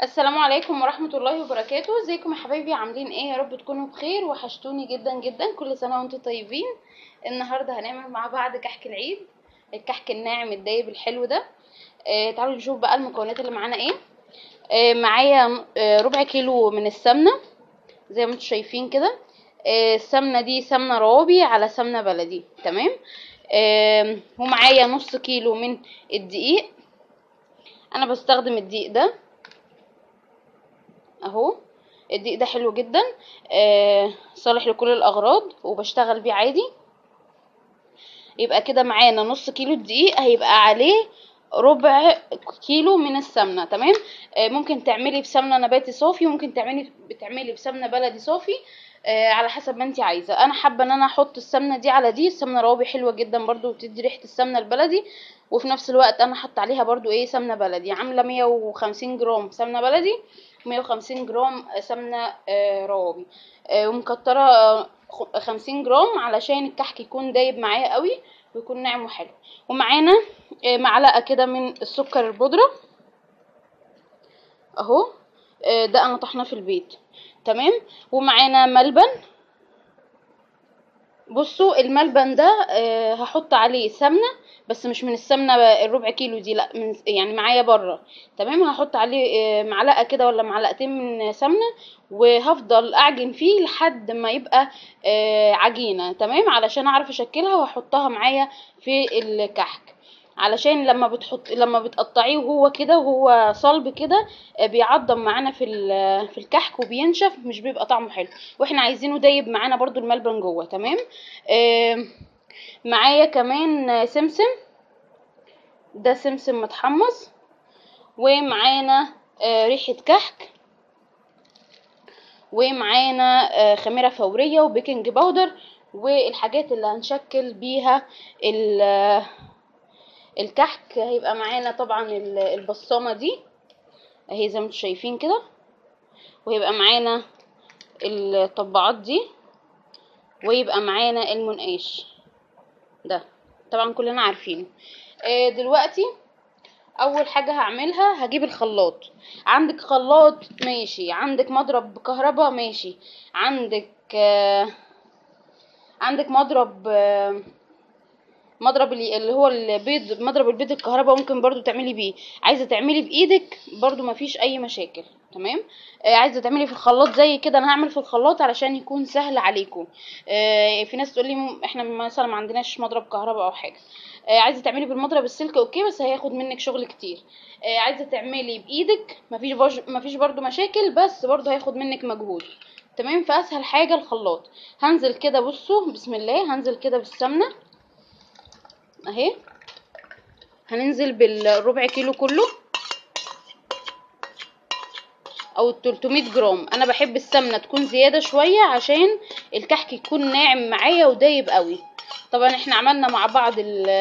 السلام عليكم ورحمة الله وبركاته ازيكم يا حبايبي عاملين ايه يا رب تكونوا بخير وحشتوني جدا جدا كل سنة وانتم طيبين النهاردة هنعمل مع بعض كحك العيد الكحك الناعم الدايب الحلو ده آه تعالوا نشوف بقى المكونات اللي معانا ايه آه معايا آه ربع كيلو من السمنة زي ما انتم شايفين كده آه السمنة دي سمنة روابي على سمنة بلدي تمام آه ومعايا نص كيلو من الدقيق انا بستخدم الدقيق ده اهو الدقيق ده حلو جدا آه صالح لكل الاغراض وبشتغل بيه عادي يبقى كده معانا نص كيلو دقيق هيبقى عليه ربع كيلو من السمنه تمام آه ممكن تعملي بسمنه نباتي صافي وممكن تعملي بتعملي بسمنه بلدي صافي آه على حسب ما انت عايزه انا حابه ان انا احط السمنه دي على دي السمنه روابي حلوه جدا برضو بتدي ريحه السمنه البلدي وفي نفس الوقت انا حاطه عليها برضو ايه سمنه بلدي عامله 150 جرام سمنه بلدي 150 جرام سمنه آه روابي آه ومكتره 50 جرام علشان الكحك يكون دايب معايا قوي ويكون ناعم وحلو ومعانا آه معلقه كده من السكر البودره اهو ده انا طحناه في البيت تمام ومعانا ملبن بصوا الملبن ده آه هحط عليه سمنه بس مش من السمنه الربع كيلو دي لا من يعني معايا بره تمام هحط عليه آه معلقه كده ولا معلقتين من سمنه وهفضل اعجن فيه لحد ما يبقى آه عجينه تمام علشان اعرف اشكلها واحطها معايا في الكحك علشان لما بتحط لما بتقطعيه وهو كده وهو صلب كده بيعضم معانا في في الكحك وبينشف مش بيبقى طعمه حلو واحنا عايزينه دايب معانا برضو الملبن جوه تمام آه معايا كمان سمسم ده سمسم متحمص ومعانا آه ريحه كحك ومعانا آه خميره فوريه وبيكنج باودر والحاجات اللي هنشكل بيها الكحك هيبقى معانا طبعا البصامه دي اهي زي ما انتم شايفين كده وهيبقى معانا الطباعات دي ويبقى معانا المنقاش ده طبعا كلنا عارفينه آه دلوقتي اول حاجه هعملها هجيب الخلاط عندك خلاط ماشي عندك مضرب كهرباء ماشي عندك آه عندك مضرب آه مضرب اللي هو البيض مضرب البيض الكهرباء ممكن برضو تعملي بيه عايزه تعملي بايدك برضو مفيش اي مشاكل تمام آه عايزه تعملي في الخلاط زي كده انا هعمل في الخلاط علشان يكون سهل عليكم آه في ناس تقول لي احنا مثلا ما عندناش مضرب كهرباء او حاجه آه عايزه تعملي بالمضرب السلك اوكي بس هياخد منك شغل كتير آه عايزه تعملي بايدك مفيش برج... مفيش برضو مشاكل بس برضو هياخد منك مجهود تمام فاسهل حاجه الخلاط هنزل كده بصوا بسم الله هنزل كده بالسمنه اهي هننزل بالربع كيلو كله او 300 جرام انا بحب السمنه تكون زياده شويه عشان الكحك يكون ناعم معايا ودايب قوي طبعا احنا عملنا مع بعض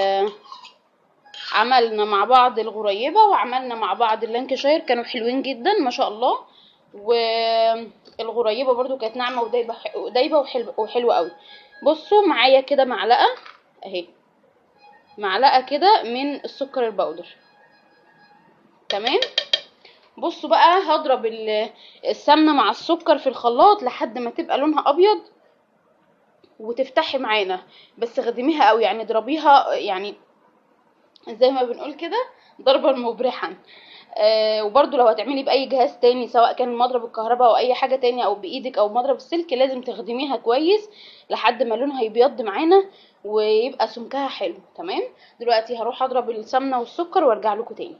عملنا مع بعض الغريبه وعملنا مع بعض اللانكشاير كانوا حلوين جدا ما شاء الله والغريبه برضو كانت ناعمه ودايبه دايبه وحلوه وحلوه قوي بصوا معايا كده معلقه اهي معلقه كده من السكر البودر تمام بصوا بقى هضرب السمنه مع السكر في الخلاط لحد ما تبقى لونها ابيض وتفتحي معانا بس خدميها قوي يعني اضربيها يعني زي ما بنقول كده ضربا مبرحا آه وبرده لو هتعملي باي جهاز تاني سواء كان مضرب الكهرباء او اي حاجه تاني او بايدك او مضرب السلك لازم تخدميها كويس لحد ما لونها يبيض معانا ويبقى سمكها حلو تمام دلوقتي هروح اضرب السمنه والسكر وارجع لكم تاني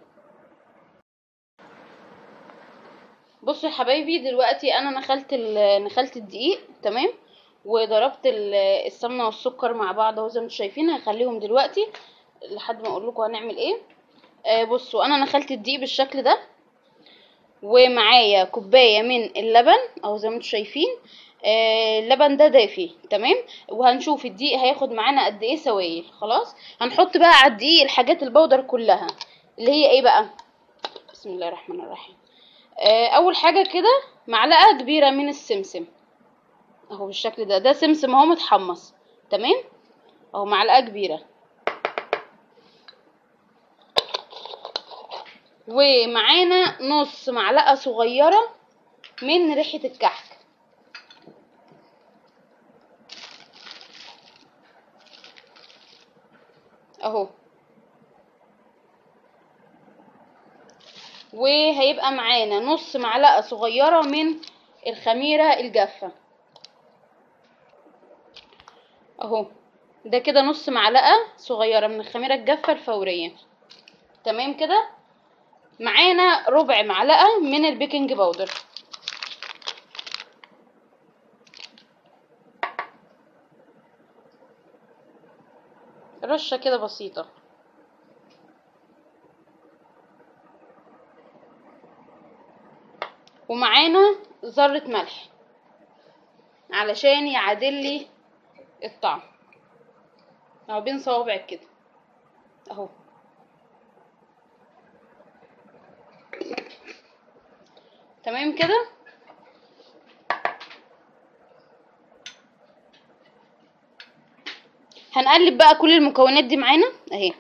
بصوا يا حبايبي دلوقتي انا نخلت نخلت الدقيق تمام وضربت السمنه والسكر مع بعض اهو زي ما انتم شايفين هخليهم دلوقتي لحد ما اقول لكم هنعمل ايه آه بصوا انا نخلت الدقيق بالشكل ده ومعايا كوبايه من اللبن اهو زي ما انتم شايفين آه اللبن ده دافي تمام وهنشوف الدقيق هياخد معانا قد ايه سوائل خلاص هنحط بقى على الدقيق الحاجات البودر كلها اللي هي ايه بقى بسم الله الرحمن الرحيم آه اول حاجه كده معلقه كبيره من السمسم اهو بالشكل ده ده سمسم اهو متحمص تمام اهو معلقه كبيره ومعانا نص معلقه صغيره من ريحه الكحك اهو وهيبقى معانا نص معلقه صغيره من الخميره الجافه اهو ده كده نص معلقه صغيره من الخميره الجافه الفوريه تمام كده معانا ربع معلقه من البيكنج باودر رشه كده بسيطه ومعانا ذره ملح علشان يعادل لي الطعم اهو بين صوابعك كده اهو تمام كده هنقلب بقى كل المكونات دي معانا اهي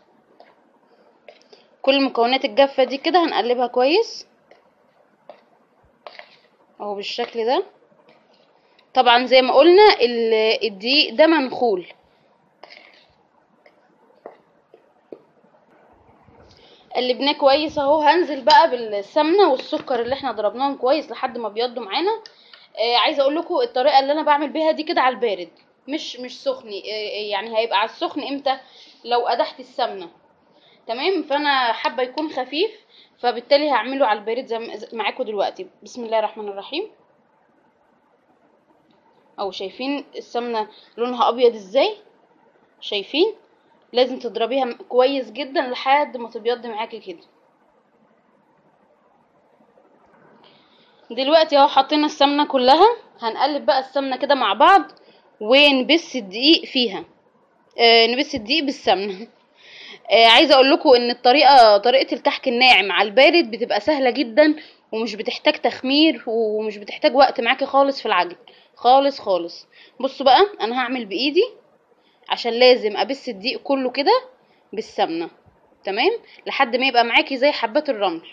كل المكونات الجافة دي كده هنقلبها كويس اهو بالشكل ده طبعا زي ما قلنا الدقيق ده منخول قلبناه كويس اهو هنزل بقى بالسمنه والسكر اللي احنا ضربناهم كويس لحد ما بيضوا معانا آه عايزه اقول لكم الطريقه اللي انا بعمل بيها دي كده على البارد مش مش سخن آه يعني هيبقى على السخن امتى لو قدحت السمنه تمام فانا حابه يكون خفيف فبالتالي هعمله على البارد زي معاكم دلوقتي بسم الله الرحمن الرحيم او شايفين السمنه لونها ابيض ازاي شايفين لازم تضربيها كويس جدا لحد ما تبيض معاكي كده دلوقتي اهو حطينا السمنه كلها هنقلب بقى السمنه كده مع بعض ونبس الدقيق فيها آه نبس الدقيق بالسمنه آه عايزه اقول لكم ان الطريقه طريقه الكحك الناعم على البارد بتبقى سهله جدا ومش بتحتاج تخمير ومش بتحتاج وقت معاكي خالص في العجن خالص خالص بصوا بقى انا هعمل بايدي عشان لازم ابس الدقيق كله كده بالسمنه تمام لحد ما يبقى معاكي زي حبات الرمل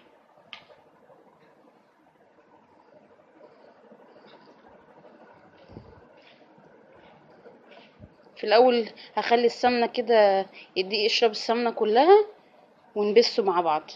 في الاول هخلي السمنه كده الدقيق يشرب السمنه كلها ونبسه مع بعض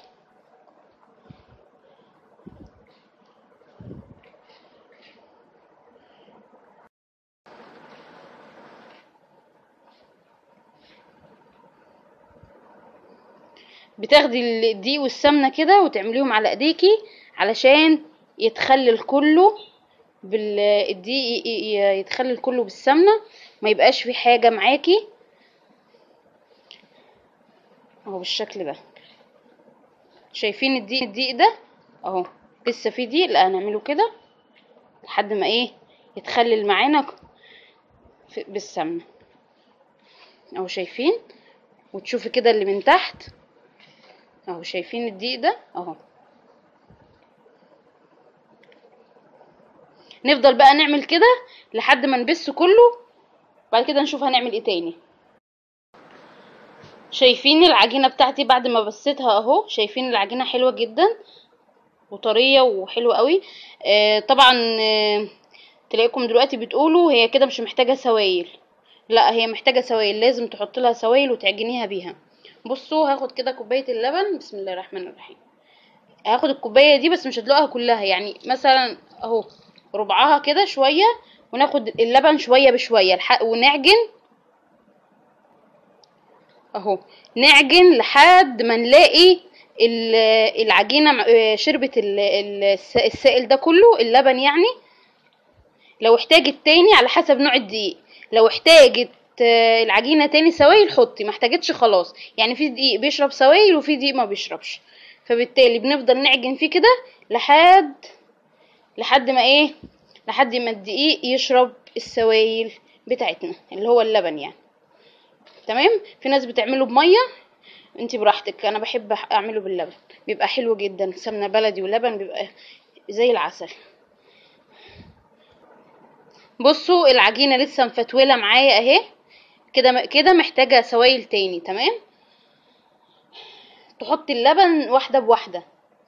بتاخدي الدقيق والسمنه كده وتعمليهم على ايديكي علشان يتخلل كله بالدقيق يتخلل كله بالسمنه ما يبقاش في حاجه معاكي اهو بالشكل ده شايفين الدقيق الدقيق ده اهو لسه في دقيق لا هنعمله كده لحد ما ايه يتخلل معانا بالسمنه اهو شايفين وتشوفي كده اللي من تحت اهو شايفين الدقيق ده اهو نفضل بقى نعمل كده لحد ما نبسه كله بعد كده نشوف هنعمل ايه تاني شايفين العجينه بتاعتي بعد ما بسيتها اهو شايفين العجينه حلوه جدا وطريه وحلوه قوي آه طبعا آه تلاقيكم دلوقتي بتقولوا هي كده مش محتاجه سوائل لا هي محتاجه سوائل لازم تحط لها سوائل وتعجنيها بيها بصوا هاخد كده كوبايه اللبن بسم الله الرحمن الرحيم هاخد الكوبايه دي بس مش هدلقها كلها يعني مثلا اهو ربعها كده شويه وناخد اللبن شويه بشويه ونعجن اهو نعجن لحد ما نلاقي العجينه شربت السائل ده كله اللبن يعني لو احتاجت تاني على حسب نوع الدقيق لو احتاجت العجينه تاني سوائل حطي ما احتاجتش خلاص يعني في دقيق بيشرب سوائل وفي دقيق ما بيشربش فبالتالي بنفضل نعجن فيه كده لحد لحد ما ايه لحد ما الدقيق يشرب السوائل بتاعتنا اللي هو اللبن يعني تمام في ناس بتعمله بميه انت براحتك انا بحب اعمله باللبن بيبقى حلو جدا سمنه بلدي ولبن بيبقى زي العسل بصوا العجينه لسه مفتوله معايا اهي كده كده محتاجه سوائل تاني تمام تحطي اللبن واحده بواحده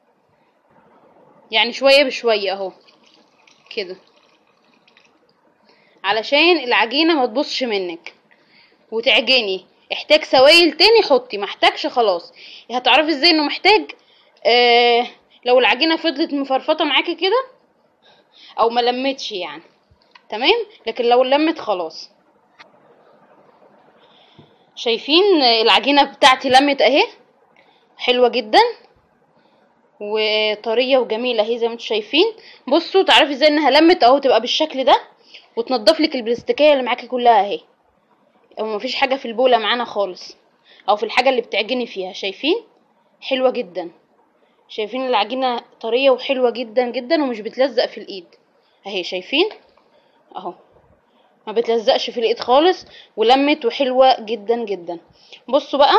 يعني شويه بشويه اهو كده علشان العجينه ما تبصش منك وتعجني احتاج سوائل تاني حطي محتاجش خلاص هتعرفي ازاي انه محتاج آه لو العجينه فضلت مفرفطه معاكي كده او ما لمتش يعني تمام لكن لو لمت خلاص شايفين العجينه بتاعتي لمت اهي حلوه جدا وطريه وجميله اهي زي ما انتم شايفين بصوا تعرفي ازاي انها لمت اهو تبقى بالشكل ده وتنضف لك البلاستيكيه اللي معاكي كلها اهي او مفيش حاجه في البوله معانا خالص او في الحاجه اللي بتعجني فيها شايفين حلوه جدا شايفين العجينه طريه وحلوه جدا جدا ومش بتلزق في الايد اهي شايفين اهو ما بتلزقش في الايد خالص ولمت وحلوه جدا جدا بصوا بقى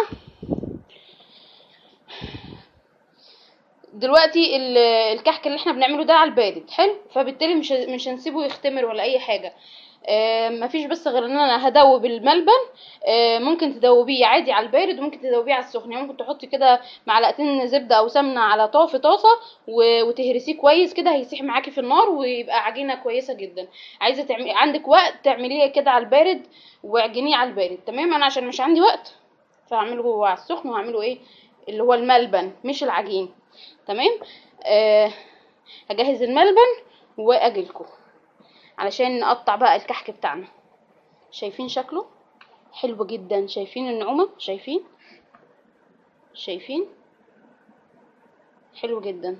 دلوقتي ال- الكحك اللي احنا بنعمله ده على البارد حلو فبالتالي مش مش هنسيبه يختمر ولا اي حاجه آه مفيش بس غير ان انا هدوب الملبن آه ممكن تدوبيه عادي على البارد وممكن تدوبيه على السخن يعني ممكن تحطي كده معلقتين زبده او سمنه على طا في طاسه و- وتهرسيه كويس كده هيسيح معاكي في النار ويبقى عجينه كويسه جدا عايزه تعملي عندك وقت تعمليه كده على البارد واعجنيه على البارد تمام انا عشان مش عندي وقت فهعمله على السخن وهعمله ايه اللي هو الملبن مش العجين تمام آه هجهز الملبن واجيلكم علشان نقطع بقى الكحك بتاعنا شايفين شكله حلو جدا شايفين النعومة شايفين شايفين حلو جدا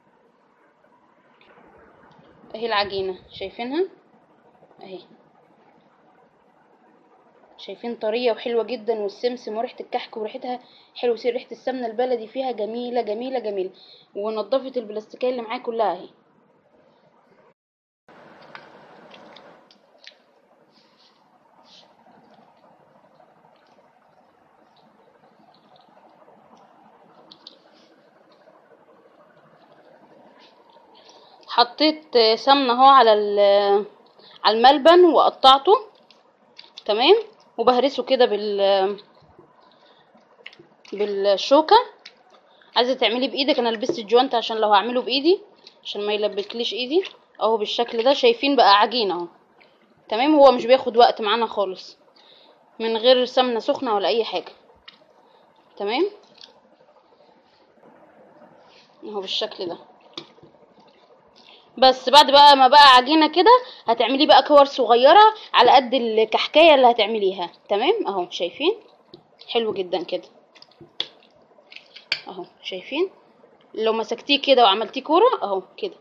اهي العجينة شايفينها اهي شايفين طرية وحلوة جدا والسمسم وريحة الكحك وريحتها حلو سير ريحة السمنة البلدي فيها جميلة جميلة جميلة ونضفت البلاستيكية اللي معايا كلها اهي حطيت سمنة اهو على ال- على الملبن وقطعته تمام وبهرسه كده بال بالشوكة عايزة تعمليه بايدك انا لبست الجوانت عشان لو هعمله بايدي عشان ما يلبكليش ايدي اهو بالشكل ده شايفين بقى عجينة اهو تمام هو مش بياخد وقت معانا خالص من غير سمنة سخنة ولا اي حاجة تمام اهو بالشكل ده بس بعد بقى ما بقى عجينه كده هتعملي بقى كور صغيره على قد الكحكايه اللي هتعمليها تمام اهو شايفين حلو جدا كده اهو شايفين لو مسكتيه كده وعملتيه كوره اهو كده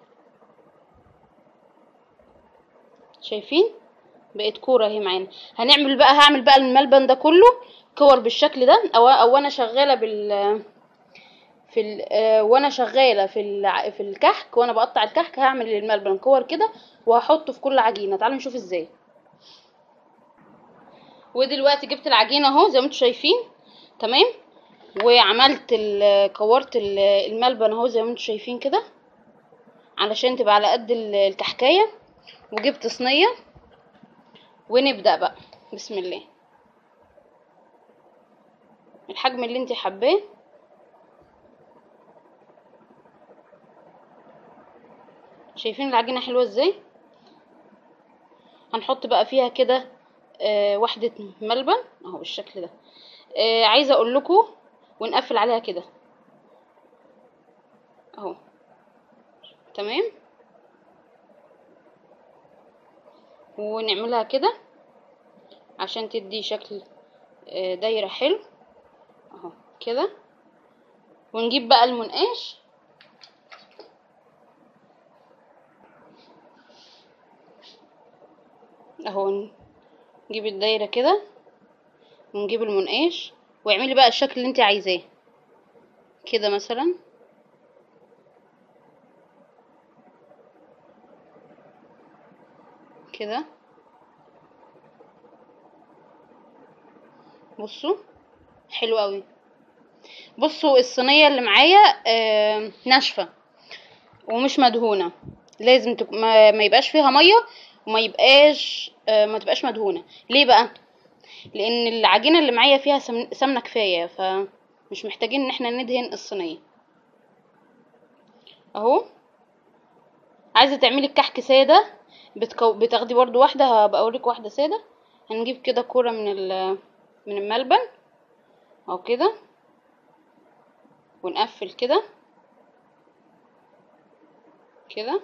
شايفين بقت كوره اهي معانا هنعمل بقى هعمل بقى الملبن ده كله كور بالشكل ده او او انا شغاله بال في ال... آه، وانا شغاله في الع... في الكحك وانا بقطع الكحك هعمل الملبن كور كده وهحطه في كل عجينه تعالوا نشوف ازاي ودلوقتي جبت العجينه اهو زي ما انتم شايفين تمام وعملت ال... كورت ال- الملبن اهو زي ما انتم شايفين كده علشان تبقى على قد ال- الكحكايه وجبت صينيه ونبدا بقى بسم الله الحجم اللي انت حباه شايفين العجينة حلوة ازاي هنحط بقى فيها كده آه واحدة ملبن اهو بالشكل ده آه عايزة اقول لكم ونقفل عليها كده اهو تمام ونعملها كده عشان تدي شكل آه دايرة حلو اهو كده ونجيب بقى المنقاش اهو نجيب الدايرة كده ونجيب المنقاش واعملي بقى الشكل اللي انت عايزاه كده مثلا كده بصوا حلو قوي بصوا الصينية اللي معايا آه ناشفة ومش مدهونة لازم تك... ما... ما يبقاش فيها مية وما يبقاش آه ما تبقاش مدهونة ليه بقى لان العجينة اللي معايا فيها سمن... سمنة كفاية ف مش محتاجين ان احنا ندهن الصينيه اهو عايزه تعملي الكحك ساده بتكو... بتاخدي برضو واحده هبقى اوريك واحده ساده هنجيب كده كوره من ال... من الملبن اهو كده ونقفل كده كده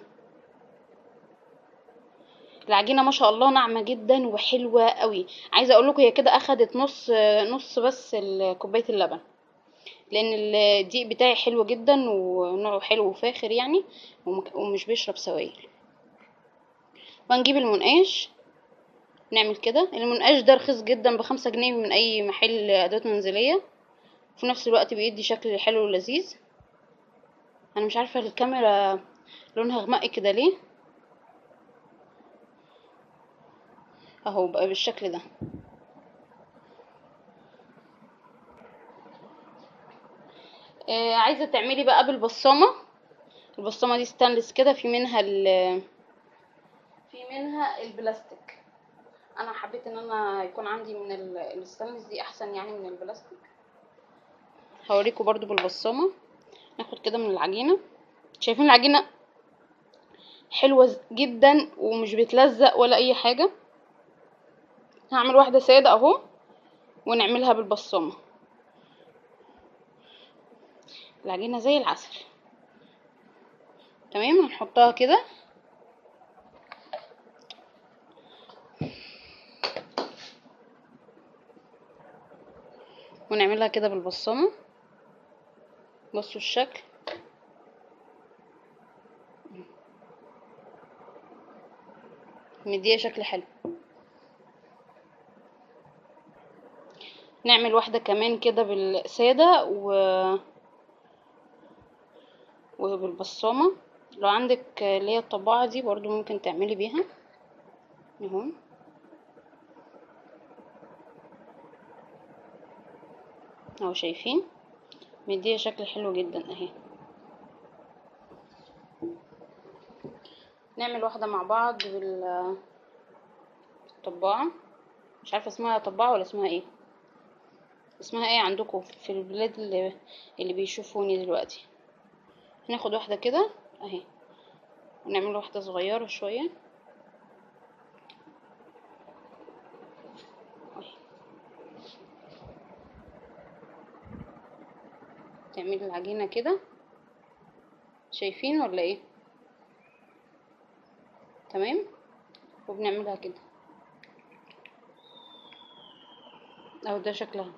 العجينه ما شاء الله ناعمه جدا وحلوه قوي عايزه اقول لكم هي كده اخدت نص نص بس ال- كوبايه اللبن لان الدقيق بتاعي حلو جدا ونوعه حلو وفاخر يعني ومك- ومش بيشرب سوائل وهنجيب المنقاش نعمل كده المنقاش ده رخيص جدا بخمسة جنيه من اي محل ادوات منزليه في نفس الوقت بيدي شكل حلو ولذيذ انا مش عارفه الكاميرا لونها غمقي كده ليه اهو بقى بالشكل ده آه عايزه تعملي بقى بالبصامه البصامه دي ستانلس كده في منها ال في منها البلاستيك انا حبيت ان انا يكون عندي من ال- الستانلس دي احسن يعني من البلاستيك هوريكم برضو بالبصامه ناخد كده من العجينه شايفين العجينه حلوه جدا ومش بتلزق ولا اي حاجه هعمل واحده ساده اهو ونعملها بالبصامه العجينه زي العسل تمام هنحطها كده ونعملها كده بالبصامه بصوا الشكل مديه شكل حلو نعمل واحدة كمان كده بالسادة و وبالبصامة لو عندك اللي هي الطباعة دي برضو ممكن تعملي بيها اهو اهو شايفين مديه شكل حلو جدا اهي نعمل واحدة مع بعض بال بالطباعة مش عارفة اسمها طباعة ولا اسمها ايه اسمها ايه عندكم في البلاد اللي, اللي بيشوفوني دلوقتي هناخد واحدة كده اهي ونعمل واحدة صغيرة شوية أهي. تعملي العجينة كده شايفين ولا ايه تمام وبنعملها كده اهو ده شكلها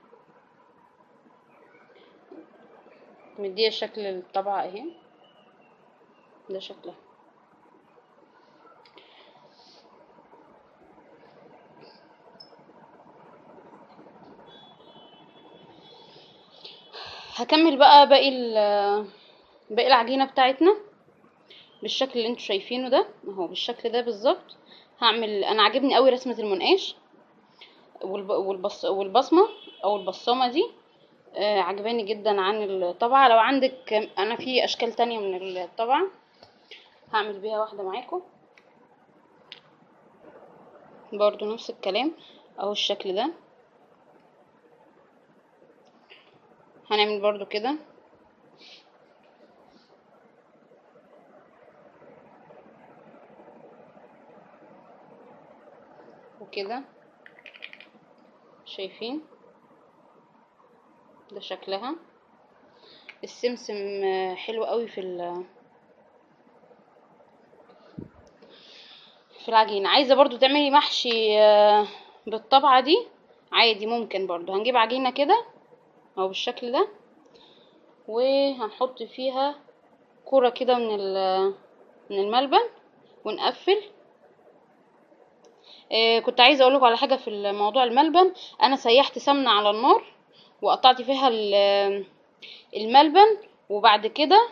مديه شكل الطبعة اهي ده شكلها هكمل بقى باقي ال- باقي العجينة بتاعتنا بالشكل اللي انتوا شايفينه ده اهو بالشكل ده بالظبط هعمل انا عاجبني قوي رسمة المنقاش والب... والبص... والبصمة او البصامة دي آه عجباني جدا عن الطبعة لو عندك انا في اشكال تانية من الطبعة هعمل بيها واحدة معاكم برضو نفس الكلام اهو الشكل ده هنعمل برضو كده وكده شايفين ده شكلها السمسم آه، حلو قوي في ال في العجينة عايزة برضو تعملي محشي آه، بالطبعة دي عادي ممكن برضو هنجيب عجينة كده او بالشكل ده وهنحط فيها كرة كده من ال- من الملبن ونقفل آه كنت عايزه اقول لكم على حاجه في موضوع الملبن انا سيحت سمنه على النار وقطعت فيها ال- الملبن وبعد كده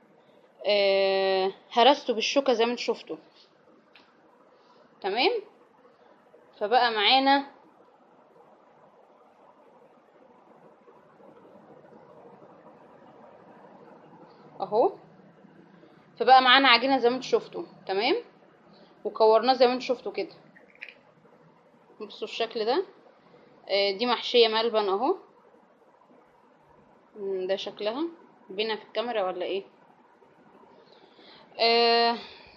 آه هرسته بالشوكه زي ما انتوا شفتوا تمام فبقى معانا اهو فبقى معانا عجينه زي ما انتوا شفتوا تمام وكورناه زي ما انتوا شفتوا كده بصوا الشكل ده آه، دي محشيه ملبن اهو مم، ده شكلها بينا في الكاميرا ولا ايه آه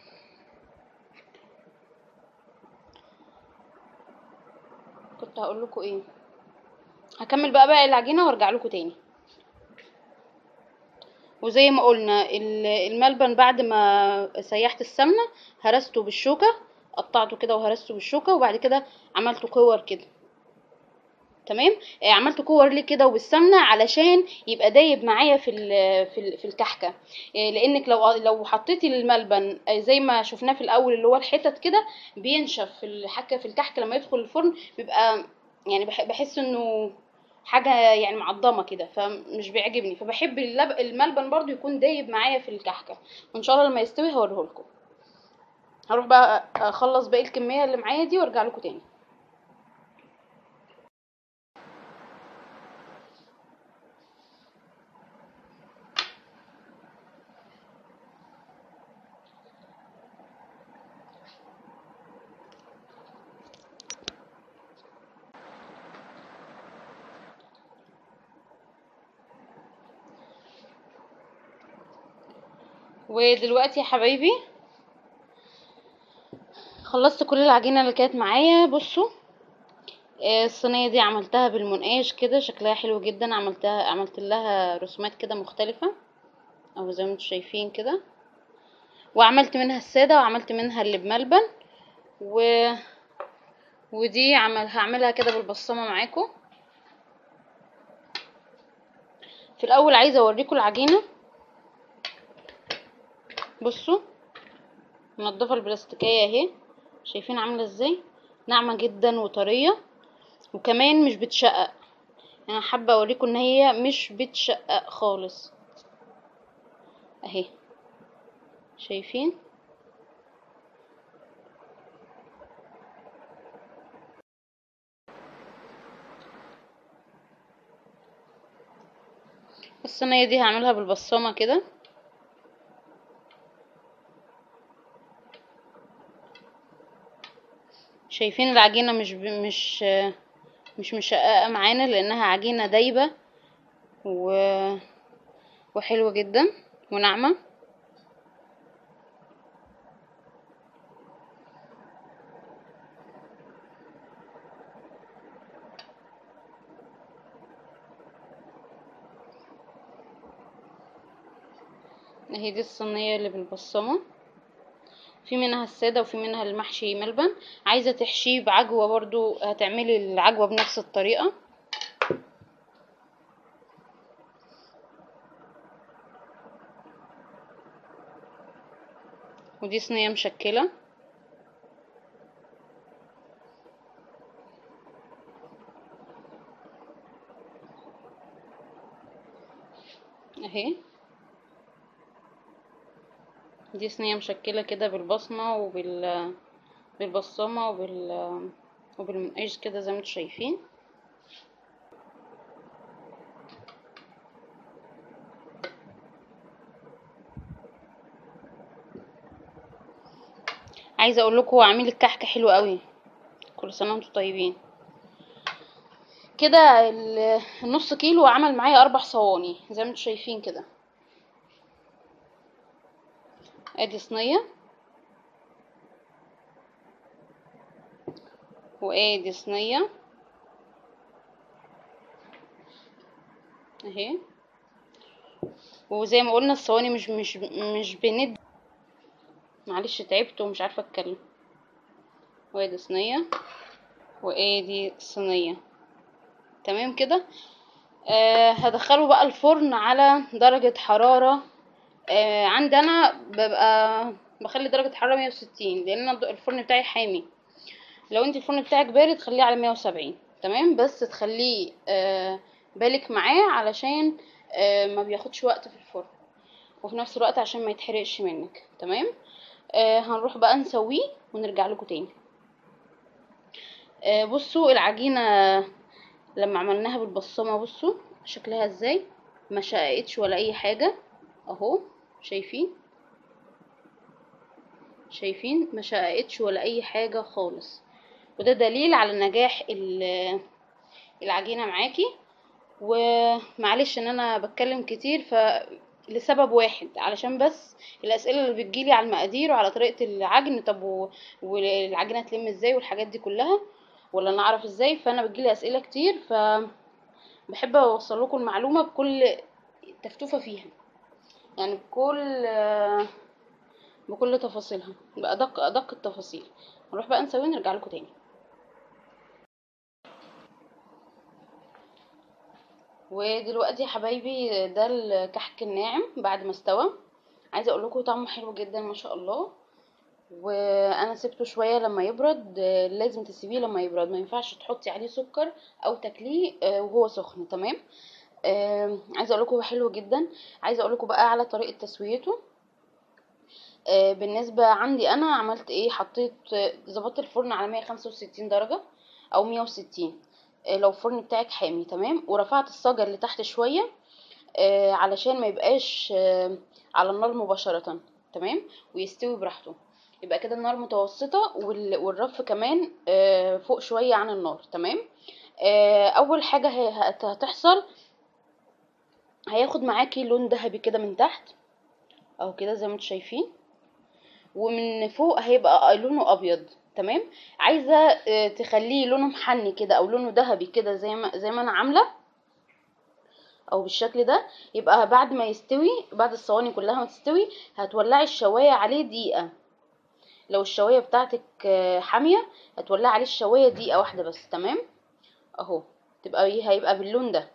كنت هقول لكم ايه هكمل بقى باقي العجينه وارجع لكم تاني وزي ما قلنا ال- الملبن بعد ما سيحت السمنه هرسته بالشوكه قطعته كده وهرسته بالشوكه وبعد كده عملته كور كده تمام آه، عملت كور ليه كده وبالسمنه علشان يبقى دايب معايا في ال- في ال- في الكحكه آه، لانك لو لو حطيتي الملبن آه، زي ما شفناه في الاول اللي هو الحتت كده بينشف في الحكه في الكحك لما يدخل الفرن بيبقى يعني بح- بحس انه حاجه يعني معضمه كده فمش بيعجبني فبحب اللب... الملبن برضو يكون دايب معايا في الكحكه وان شاء الله لما يستوي هوريه لكم هروح بقى اخلص باقي الكميه اللي معايا دي وارجع لكم تاني ودلوقتي يا حبايبي خلصت كل العجينه اللي كانت معايا بصوا آه، الصينيه دي عملتها بالمنقاش كده شكلها حلو جدا عملتها عملت لها رسومات كده مختلفه او زي ما انتم شايفين كده وعملت منها الساده وعملت منها اللي بملبن و ودي عمل هعملها كده بالبصمه معاكم في الاول عايزه اوريكم العجينه بصوا منضفه البلاستيكيه اهي شايفين عامله ازاي ناعمه جدا وطريه وكمان مش بتشقق انا حابه اوريكم ان هي مش بتشقق خالص اهي شايفين الصينيه دي هعملها بالبصامه كده شايفين العجينه مش ب... مش مش مشققه معانا لانها عجينه دايبه و... وحلوه جدا وناعمه اهي دي الصينيه اللي بالبصمه في منها الساده وفي منها المحشي ملبن عايزه تحشيه بعجوه برضو هتعملي العجوه بنفس الطريقه ودي صينيه مشكله اهي دي صينيه مشكله كده بالبصمه وبال بالبصمه وبال وبالمنقاش كده زي ما انتم شايفين عايزه اقول لكم عامل الكحك حلو قوي كل سنه وانتم طيبين كده ال- النص كيلو عمل معايا اربع صواني زي ما انتم شايفين كده ادي صينيه وادي صينيه اهي وزي ما قلنا الصواني مش مش مش بند معلش تعبت ومش عارفه اتكلم وادي صينيه وادي صينيه تمام كده آه هدخله بقى الفرن على درجه حراره آه عندي انا ببقى بخلي درجه حراره 160 لان أنا الفرن بتاعي حامي لو انت الفرن بتاعك بارد خليه على 170 تمام بس تخليه آه بالك معاه علشان آه ما بياخدش وقت في الفرن وفي نفس الوقت عشان ما يتحرقش منك تمام آه هنروح بقى نسويه ونرجع لكم تاني آه بصوا العجينه لما عملناها بالبصمه بصوا شكلها ازاي ما شققتش ولا اي حاجه اهو شايفين شايفين ما شققتش ولا اي حاجه خالص وده دليل على نجاح ال- العجينه معاكي ومعلش ان انا بتكلم كتير ف لسبب واحد علشان بس الاسئله اللي بتجيلي على المقادير وعلى طريقه العجن طب و... والعجينه تلم ازاي والحاجات دي كلها ولا انا اعرف ازاي فانا بتجيلي اسئله كتير ف بحب اوصل لكم المعلومه بكل تفتوفه فيها يعني بكل بكل تفاصيلها بأدق أدق التفاصيل نروح بقى نسوي ونرجع لكم تاني ودلوقتي يا حبايبي ده الكحك الناعم بعد ما استوى عايزه اقول لكم طعمه حلو جدا ما شاء الله وانا سبته شويه لما يبرد لازم تسيبيه لما يبرد ما ينفعش تحطي عليه سكر او تاكليه وهو سخن تمام عايزه اقول لكم هو حلو جدا عايزه اقول لكم بقى على طريقه تسويته بالنسبه عندي انا عملت ايه حطيت ظبطت الفرن على 165 درجه او 160 لو الفرن بتاعك حامي تمام ورفعت الصاجر لتحت شويه علشان ما يبقاش على النار مباشره تمام ويستوي براحته يبقى كده النار متوسطه والرف كمان فوق شويه عن النار تمام اول حاجه هتحصل هياخد معاكي لون ذهبي كده من تحت اهو كده زي ما انتم شايفين ومن فوق هيبقى لونه ابيض تمام عايزه تخليه لونه محني كده او لونه ذهبي كده زي ما زي ما انا عامله او بالشكل ده يبقى بعد ما يستوي بعد الصواني كلها ما تستوي هتولعي الشوايه عليه دقيقه لو الشوايه بتاعتك حاميه هتولعي عليه الشوايه دقيقه واحده بس تمام اهو تبقى هيبقى باللون ده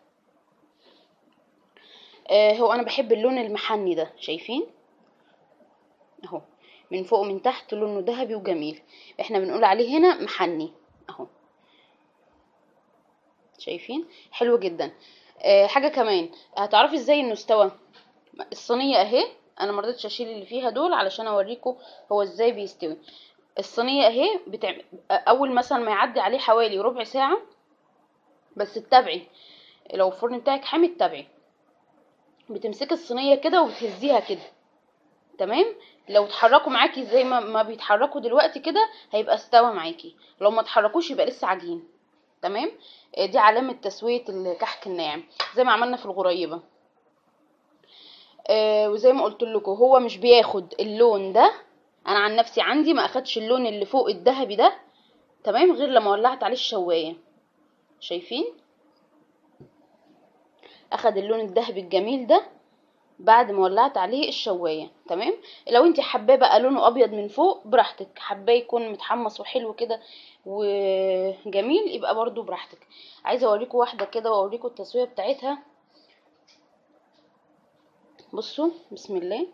آه هو انا بحب اللون المحني ده شايفين اهو من فوق ومن تحت لونه ذهبي وجميل احنا بنقول عليه هنا محني اهو شايفين حلو جدا آه حاجه كمان هتعرفي ازاي انه استوى الصينيه اهي انا مرضتش اشيل اللي فيها دول علشان اوريكم هو ازاي بيستوي الصينيه اهي بتعمل اول مثلا ما يعدي عليه حوالي ربع ساعه بس تتابعي لو الفرن بتاعك حامي تتابعي بتمسكي الصينيه كده وبتهزيها كده تمام لو اتحركوا معاكي زي ما, ما بيتحركوا دلوقتي كده هيبقى استوى معاكي لو ما اتحركوش يبقى لسه عجين تمام دي علامه تسويه الكحك الناعم زي ما عملنا في الغريبه آه وزي ما قلت لكم هو مش بياخد اللون ده انا عن نفسي عندي ما اخدش اللون اللي فوق الذهبي ده تمام غير لما ولعت عليه الشوايه شايفين اخد اللون الذهبي الجميل ده بعد ما ولعت عليه الشوايه تمام لو انت حباه بقى لونه ابيض من فوق براحتك حباه يكون متحمص وحلو كده وجميل يبقى برضو براحتك عايزه اوريكم واحده كده واوريكم التسويه بتاعتها بصوا بسم الله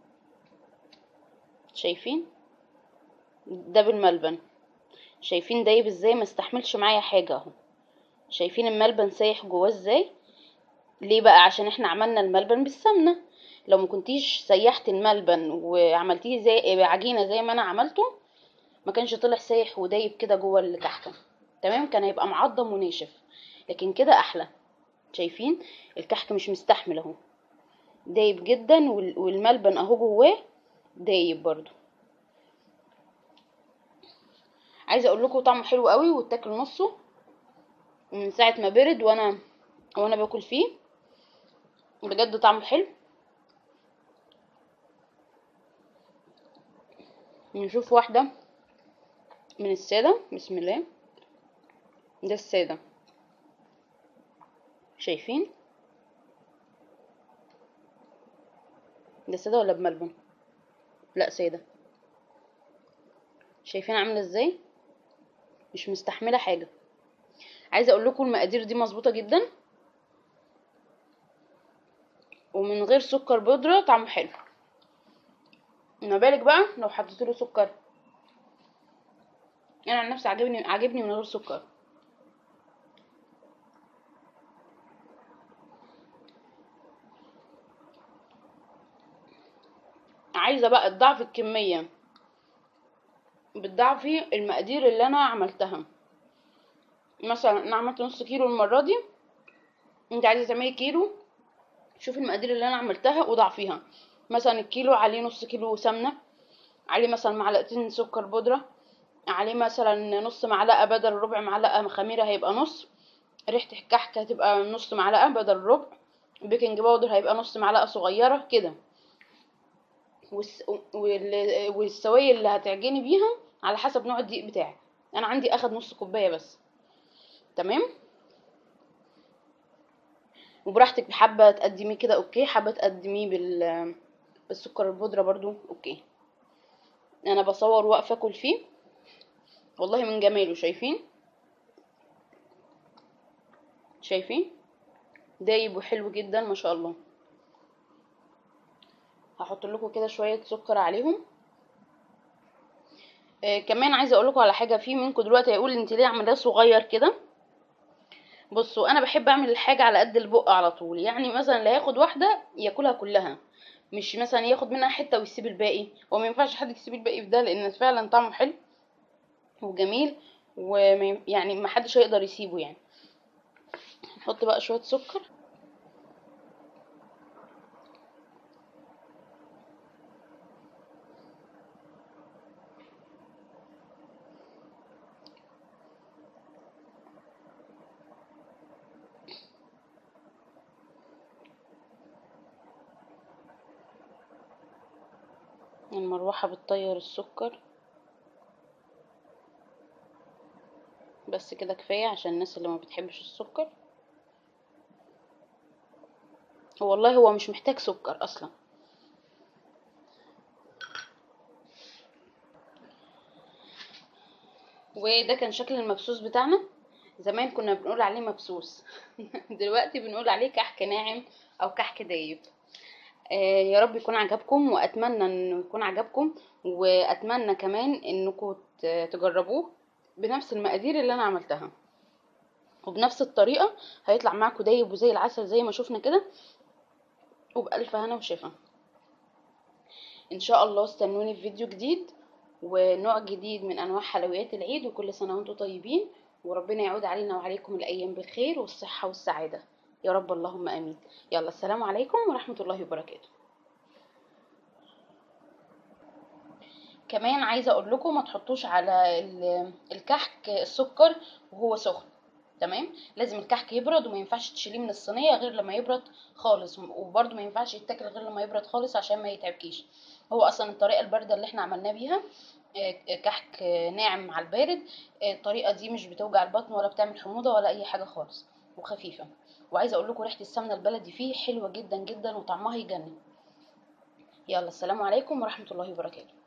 شايفين ده بالملبن شايفين دايب ازاي ما استحملش معايا حاجه اهو شايفين الملبن سايح جواه ازاي ليه بقى عشان احنا عملنا الملبن بالسمنه لو ما كنتيش سيحت الملبن وعملتيه زي عجينه زي ما انا عملته ما كانش طلع سايح ودايب كده جوه الكحكه تمام كان هيبقى معضم وناشف لكن كده احلى شايفين الكحك مش مستحمل اهو دايب جدا والملبن اهو جواه دايب برضو عايزه اقول لكم طعمه حلو قوي واتاكل نصه من ساعه ما برد وانا وانا باكل فيه بجد طعمه حلو نشوف واحده من الساده بسم الله ده الساده شايفين ده ساده ولا بملبن لا ساده شايفين عامله ازاي مش مستحمله حاجه عايزه اقول لكم المقادير دي مظبوطه جدا ومن غير سكر بودره طعمه حلو ما بالك بقى لو حطيت له سكر انا عن نفسي عاجبني عاجبني من غير سكر عايزه بقى تضاعفي الكميه بتضاعفي المقادير اللي انا عملتها مثلا انا عملت نص كيلو المره دي انت عايزه تعملي كيلو شوفي المقادير اللي انا عملتها وضعفيها مثلا الكيلو عليه نص كيلو سمنه عليه مثلا معلقتين سكر بودره عليه مثلا نص معلقه بدل ربع معلقه خميره هيبقى نص ريحه الكحك هتبقى نص معلقه بدل ربع البيكنج باودر هيبقى نص معلقه صغيره كده والس... وال... والسوائل اللي هتعجني بيها على حسب نوع الدقيق بتاعك انا عندي اخد نص كوبايه بس تمام وبراحتك حابه تقدميه كده اوكي حابه تقدميه بال بالسكر البودره برضو اوكي انا بصور واقفه اكل فيه والله من جماله شايفين شايفين دايب وحلو جدا ما شاء الله هحط لكم كده شويه سكر عليهم آه كمان عايزه اقول لكم على حاجه في منكم دلوقتي هيقول انت ليه عاملاه صغير كده بصوا انا بحب اعمل الحاجه على قد البق على طول يعني مثلا اللي هياخد واحده ياكلها كلها مش مثلا ياخد منها حته ويسيب الباقي هو ما ينفعش حد يسيب الباقي في ده لان فعلا طعمه حلو وجميل ويعني ما حدش هيقدر يسيبه يعني نحط بقى شويه سكر المروحة بتطير السكر بس كده كفاية عشان الناس اللي ما بتحبش السكر والله هو مش محتاج سكر اصلا وده كان شكل المبسوس بتاعنا زمان كنا بنقول عليه مبسوس دلوقتي بنقول عليه كحك ناعم او كحك دايب آه يا رب يكون عجبكم واتمنى انه يكون عجبكم واتمنى كمان انكم تجربوه بنفس المقادير اللي انا عملتها وبنفس الطريقه هيطلع معاكم دايب وزي العسل زي ما شفنا كده وبألف هنا وشفا ان شاء الله استنوني في فيديو جديد ونوع جديد من انواع حلويات العيد وكل سنه وانتم طيبين وربنا يعود علينا وعليكم الايام بالخير والصحه والسعاده يا رب اللهم امين يلا السلام عليكم ورحمه الله وبركاته كمان عايزه اقول لكم ما تحطوش على الكحك السكر وهو سخن تمام لازم الكحك يبرد وما ينفعش تشيليه من الصينيه غير لما يبرد خالص وبرده ما ينفعش يتاكل غير لما يبرد خالص عشان ما يتعبكيش هو اصلا الطريقه البارده اللي احنا عملناه بيها كحك ناعم مع البارد الطريقه دي مش بتوجع البطن ولا بتعمل حموضه ولا اي حاجه خالص وخفيفه وعايزه اقول لكم ريحه السمنه البلدي فيه حلوه جدا جدا وطعمها يجنن يلا السلام عليكم ورحمه الله وبركاته